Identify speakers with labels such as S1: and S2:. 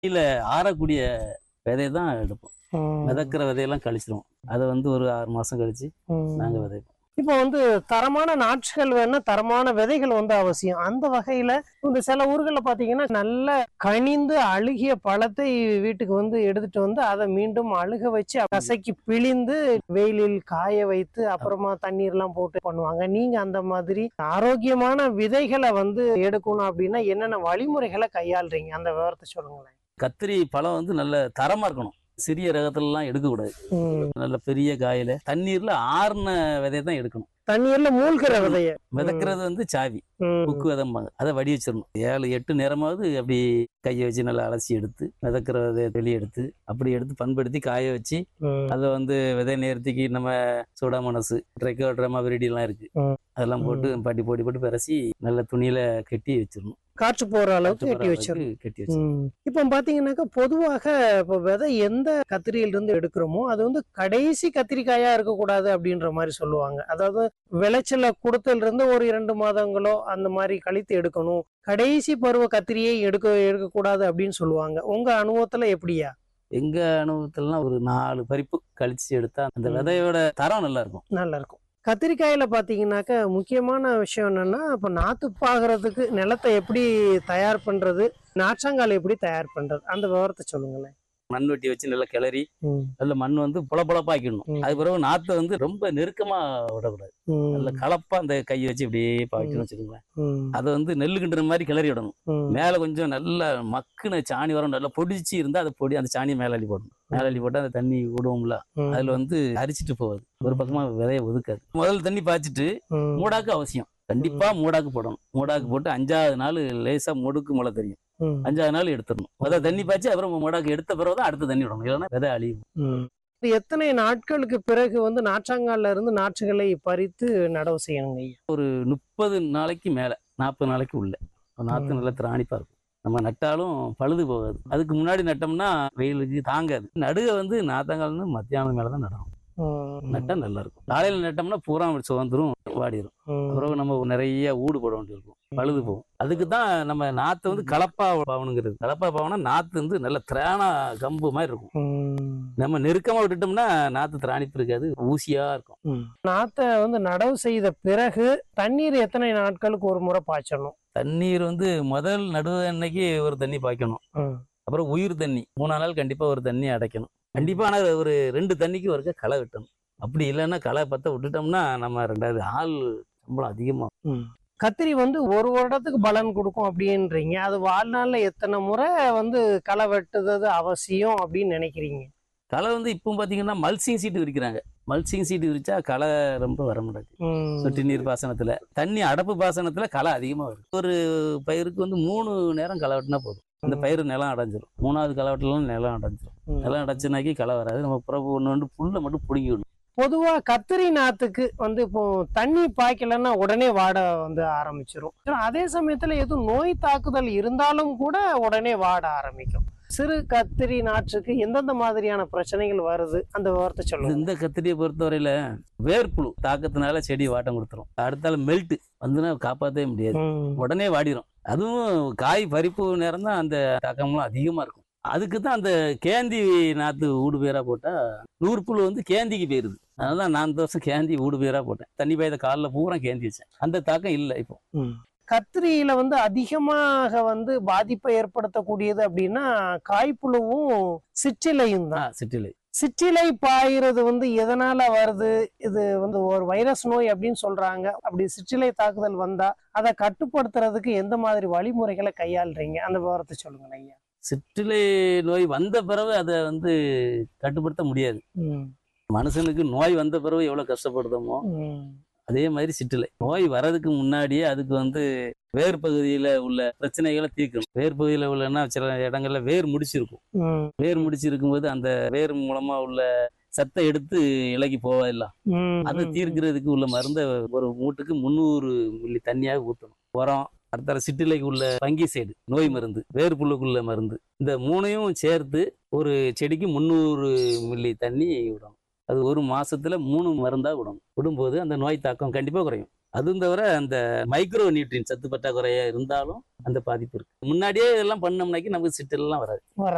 S1: இல்ல ஆறக்கூடிய விதையை தான் எடுப்போம்
S2: ம்.
S1: விதைக்கிற விதையெல்லாம் கழிச்சிருவோம் அதை வந்து ஒரு ஆறு மாசம் கழிச்சு
S2: ம்.
S1: நாங்க விதைப்போம்
S2: இப்போ வந்து தரமான நாற்றுகள் வேணா தரமான விதைகள் வந்து அவசியம் அந்த வகையில இந்த சில ஊர்களில் பாத்தீங்கன்னா நல்ல கனிந்து அழுகிய பழத்தை வீட்டுக்கு வந்து எடுத்துட்டு வந்து அதை மீண்டும் அழுக வச்சு கசக்கி பிழிந்து வெயிலில் காய வைத்து அப்புறமா தண்ணீர்லாம் போட்டு பண்ணுவாங்க நீங்க அந்த மாதிரி ஆரோக்கியமான விதைகளை வந்து எடுக்கணும் அப்படின்னா என்னென்ன வழிமுறைகளை கையாளுறீங்க அந்த விவரத்தை சொல்லுங்களேன்
S1: கத்திரி பழம் வந்து நல்ல தரமா இருக்கணும் சிறிய ரகத்துலலாம் எடுக்கக்கூடாது
S2: ம்.
S1: நல்ல பெரிய காயில தண்ணீர்ல ஆறுன விதையை தான் எடுக்கணும்
S2: தண்ணீர்ல மூழ்கிற விதைய
S1: விதைக்கிறது வந்து சாவி
S2: ம்.
S1: புக்கு விதம்பாங்க அதை வடி வச்சிடணும் ஏழு எட்டு நேரமாவது அப்படி கையை வச்சு நல்லா அலசி எடுத்து விதைக்கிற விதையை வெளியே எடுத்து அப்படி எடுத்து பண்படுத்தி காய வச்சு
S2: ம்.
S1: அதை வந்து விதை நேர்த்திக்கு நம்ம சூடாமனசு ட்ரெக்கோ ட்ரமா விரிடிலாம் இருக்கு
S2: ம்.
S1: அதெல்லாம் போட்டு பட்டி போட்டி போட்டு பெரசி நல்ல துணியில கட்டி வச்சிடணும்
S2: காற்று போற அளவுக்கு
S1: காற்று
S2: கட்டி
S1: வர
S2: வச்சிடணும்
S1: அளவுக்கு கட்டி வச்சிடணும்
S2: ம். இப்போ பாத்தீங்கன்னாக்கா பொதுவாக இப்போ விதை எந்த கத்திரியில இருந்து எடுக்கிறோமோ அது வந்து கடைசி கத்திரிக்காயா இருக்கக்கூடாது அப்படின்ற மாதிரி சொல்லுவாங்க அதாவது விளைச்சல கொடுத்ததுல இருந்து ஒரு இரண்டு மாதங்களோ அந்த மாதிரி கழித்து எடுக்கணும் கடைசி பருவ கத்திரியை எடுக்க எடுக்கக்கூடாது அப்படின்னு சொல்லுவாங்க உங்க அனுபவத்துல எப்படியா
S1: எங்க அனுபவத்துலலாம் ஒரு நாலு பறிப்பு கழிச்சு எடுத்தா அந்த
S2: ம்.
S1: விதையோட தரம் நல்லா இருக்கும்
S2: நல்லா இருக்கும் கத்திரிக்காயில பாத்தீங்கன்னாக்கா முக்கியமான விஷயம் என்னன்னா இப்போ நாத்து பாகிறதுக்கு நிலத்தை எப்படி தயார் பண்றது நாற்றாங்கால் எப்படி தயார் பண்றது அந்த விவரத்தை சொல்லுங்களேன்
S1: மண் வெட்டி வச்சு நல்லா கிளறி
S2: ம்.
S1: நல்ல மண் வந்து புல புலப்பாக்கிடணும்
S2: ம்.
S1: அது பிறகு நாத்தை வந்து ரொம்ப நெருக்கமா விடக்கூடாது
S2: ம்.
S1: நல்ல கலப்பா அந்த கையை வச்சு இப்படியே பாய்க்கணும் வச்சுக்கோங்களேன்
S2: ம்.
S1: அதை வந்து நெல்லு கிண்டுற மாதிரி கிளறி விடணும்
S2: ம்.
S1: மேல கொஞ்சம் நல்ல மக்குன சாணி வரும் நல்லா பொடிச்சு இருந்தா அதை பொடி அந்த சாணியை மேல அள்ளி போடணும் மேல அள்ளி போட்டு அந்த தண்ணி விடுவோம்ல
S2: ம்.
S1: அதுல வந்து அரிச்சிட்டு போகுது ஒரு பக்கமா விதைய ஒதுக்காது முதல்ல தண்ணி பாய்ச்சிட்டு
S2: ம்.
S1: மூடாக்கு அவசியம் கண்டிப்பா மூடாக்கு போடணும் மூடாக்கு போட்டு அஞ்சாவது நாள் லேசா முடுக்கு முளை தெரியும்
S2: ம்.
S1: அஞ்சாவது நாள் எடுத்துடணும் முதல்ல தண்ணி பாய்ச்சி அப்புறம் மூடாக்கு எடுத்த பிறகு தான் அடுத்த தண்ணி விடணும் இல்லைன்னா விதை அழியும்
S2: ம். இது எத்தனை நாட்களுக்கு பிறகு வந்து நாற்றாங்கால்ல இருந்து நாற்றுகளை பறித்து நடவு செய்யணுங்க ஐயா
S1: முப்பது நாளைக்கு மேல நாற்பது நாளைக்கு உள்ள நாற்று
S2: ம்.
S1: நல்லா திராணிப்பா இருக்கும் நம்ம நட்டாலும் பழுது போகாது அதுக்கு முன்னாடி நட்டோம்னா வெயிலுக்கு தாங்காது நடுக வந்து நாத்தங்கால் வந்து மத்தியானம் மேல தான் நடணும்
S2: ம்.
S1: நட்டா நல்லா இருக்கும் காலையில நட்டோம்னா பூரா சுதந்திரம் வாடிடும்
S2: ம்.
S1: அப்புறம் நம்ம நிறைய ஊடு போட வேண்டியிருக்கும் பழுது போகும் அதுக்கு தான் நம்ம நாத்து வந்து கலப்பா பாவணுங்கிறது கலப்பா பாவனா நாத்து வந்து நல்ல திராணா கம்பு மாதிரி இருக்கும்
S2: ம்.
S1: நம்ம நெருக்கமா விட்டுட்டோம்னா நாத்து திராணிப்பு இருக்காது ஊசியா இருக்கும்
S2: ம். நாத்தை வந்து நடவு செய்த பிறகு தண்ணீர் எத்தனை நாட்களுக்கு ஒரு முறை பாய்ச்சணும்
S1: தண்ணீர் வந்து முதல் நடுவு அன்னைக்கு ஒரு தண்ணி பாய்க்கணும்
S2: ம்.
S1: அப்புறம் உயிர் தண்ணி மூணா நாள் கண்டிப்பா ஒரு தண்ணி அடைக்கணும் கண்டிப்பா ஆனா ஒரு ரெண்டு தண்ணிக்கு ஒருக்க களை வெட்டணும் அப்படி இல்லைன்னா களை பத்த விட்டுட்டோம்னா நம்ம ரெண்டாவது ஆள் சம்பளம் அதிகமா
S2: ம். கத்திரி வந்து ஒரு வருடத்துக்கு பலன் கொடுக்கும் அப்படின்றீங்க அது வாழ்நாள்ல எத்தனை முறை வந்து களை வெட்டுறது அவசியம் அப்படின்னு நினைக்கிறீங்க
S1: களை வந்து இப்போ பாத்தீங்கன்னா மல்சிங் சீட்டு விரிக்கிறாங்க மல்சிங் சீட்டு விரிச்சா களை ரொம்ப வர முடியாது
S2: ம்.
S1: சொட்டு நீர் பாசனத்துல தண்ணி அடப்பு பாசனத்துல களை அதிகமா வருது ஒரு பயிருக்கு வந்து மூணு நேரம் களை வெட்டினா போதும் அந்த பயிர் நிலம் அடைஞ்சிரும் மூணாவது களை வெட்டலாம் நிலம் அடைஞ்சிரும்
S2: ம்.
S1: நிலம் அடைச்சுனாக்கி களை வராது நம்ம பிறப்பு ஒன்று வந்து புல்லை மட்டும் பிடுங்கி விடணும்
S2: பொதுவா கத்திரி நாத்துக்கு வந்து இப்போ தண்ணி பாய்க்கலன்னா உடனே வாட வந்து ஆரம்பிச்சிரும் ஆனா அதே சமயத்துல எதுவும் நோய் தாக்குதல் இருந்தாலும் கூட உடனே வாட ஆரம்பிக்கும் சிறு கத்திரி நாற்றுக்கு எந்தெந்த மாதிரியான பிரச்சனைகள் வருது அந்த விவரத்தை
S1: இது
S2: சொல்லுங்க
S1: இந்த கத்திரியை பொறுத்தவரையில வேர்ப்புழு தாக்கத்தினால செடி வாட்டம் கொடுத்துரும் அடுத்தால மெல்ட் வந்துன்னா காப்பாற்றவே முடியாது
S2: ம்.
S1: உடனே வாடிரும் அதுவும் காய் பறிப்பு நேரம் தான் அந்த தாக்கம்லாம் அதிகமா இருக்கும் அதுக்கு தான் அந்த கேந்தி நாத்து ஊடு பேரா போட்டா நூறு புழு வந்து கேந்திக்கு போயிருது அதனால நான் இந்த வருஷம் கேந்தி ஊடு பேரா போட்டேன் தண்ணி பாய்த காலில் பூரா கேந்தி வச்சேன் அந்த தாக்கம் இல்லை இப்போ
S2: ம். கத்திரியில வந்து அதிகமாக வந்து பாதிப்பை ஏற்படுத்தக்கூடியது அப்படின்னா காய்ப்புழுவும் சிற்றிலையும் தான்
S1: ஆ சிட்டிலை
S2: சிற்றிலை பாயிறது வந்து எதனால வருது இது வந்து ஒரு வைரஸ் நோய் அப்படின்னு சொல்றாங்க அப்படி சிற்றிலை தாக்குதல் வந்தா அதை கட்டுப்படுத்துறதுக்கு எந்த மாதிரி வழிமுறைகளை கையாளுறீங்க அந்த விவரத்தை சொல்லுங்க ஐயா
S1: சிற்றிலை நோய் வந்த பிறகு அதை வந்து கட்டுப்படுத்த முடியாது
S2: ம்,
S1: மனுஷனுக்கு நோய் வந்த பிறகு எவ்வளவு கஷ்டப்படுதோமோ
S2: ம்,
S1: அதே மாதிரி சிற்றிலை நோய் வர்றதுக்கு முன்னாடியே அதுக்கு வந்து வேர் பகுதியில உள்ள பிரச்சனைகளை தீர்க்கணும் வேர் பகுதியில உள்ளன்னா சில இடங்கள்ல வேர் முடிச்சிருக்கும்
S2: ம்,
S1: வேர் முடிச்சிருக்கும் அந்த வேர் மூலமா உள்ள சத்தை எடுத்து இலகி போவதெல்லாம்
S2: ம்,
S1: அதை
S2: ம்,
S1: தீர்க்கிறதுக்கு உள்ள மருந்தை ஒரு மூட்டுக்கு முந்நூறு மில்லி தண்ணியாக ஊற்றணும் உரம் அடுத்த சிட்டிலைக்கு உள்ள பங்கி சைடு நோய் மருந்து வேர் புல்லுக்குள்ள மருந்து இந்த மூணையும் சேர்த்து ஒரு செடிக்கு முந்நூறு மில்லி தண்ணி விடணும் அது ஒரு மாசத்துல மூணு மருந்தா விடணும் விடும்போது அந்த நோய் தாக்கம் கண்டிப்பா குறையும் அதுவும் தவிர அந்த மைக்ரோ நியூட்ரியன் சத்து பற்றாக்குறையா இருந்தாலும் அந்த பாதிப்பு இருக்கு முன்னாடியே இதெல்லாம் பண்ணோம்னாக்கி நமக்கு சிட்டெல்லாம் வராது
S2: வர